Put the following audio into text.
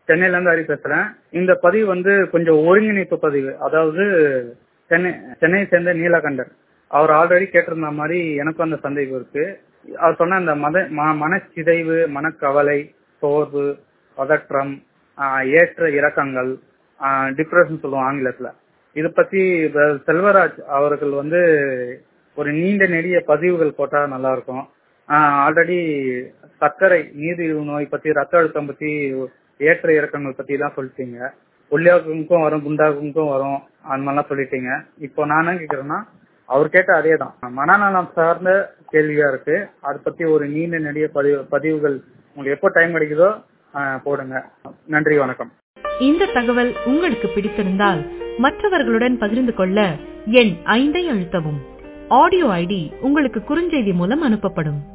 சென்னையில இருந்து ஹரி பேசுறேன் இந்த பதிவு வந்து கொஞ்சம் ஒருங்கிணைப்பு பதிவு அதாவது சென்னை சென்னையை சேர்ந்த நீலகண்டர் அவர் ஆல்ரெடி கேட்டிருந்த மாதிரி எனக்கும் அந்த சந்தேகம் இருக்கு அவர் சொன்ன அந்த மத ம- மனச்சிதைவு மனக்கவலை சோர்வு பதற்றம் ஆஹ் ஏற்ற இறக்கங்கள் டிப்ரெஷன் சொல்லுவோம் ஆங்கிலத்துல இத பத்தி இப்ப செல்வராஜ் அவர்கள் வந்து ஒரு நீண்ட நெடிய பதிவுகள் போட்டா நல்லா இருக்கும் ஆல்ரெடி சர்க்கரை நீரிழிவு நோய் பத்தி ரத்த அழுத்தம் பத்தி ஏற்ற இறக்கங்கள் பத்தி எல்லாம் சொல்லிட்டீங்க ஒல்லியாக்குக்கும் வரும் குண்டாக்குக்கும் வரும் அந்த மாதிரிலாம் சொல்லிட்டீங்க இப்போ நான் என்ன கேக்குறேன்னா அவர் கேட்ட அதே தான் மனநலம் சார்ந்த கேள்வியா இருக்கு அதை பத்தி ஒரு நீண்ட நெடிய பதிவு பதிவுகள் உங்களுக்கு எப்போ டைம் கிடைக்குதோ ஆஹ் போடுங்க நன்றி வணக்கம் இந்த தகவல் உங்களுக்கு பிடித்திருந்தால் மற்றவர்களுடன் பகிர்ந்து கொள்ள எண் ஐந்தை அழுத்தவும் ஆடியோ ஐடி உங்களுக்கு குறுஞ்செய்தி மூலம் அனுப்பப்படும்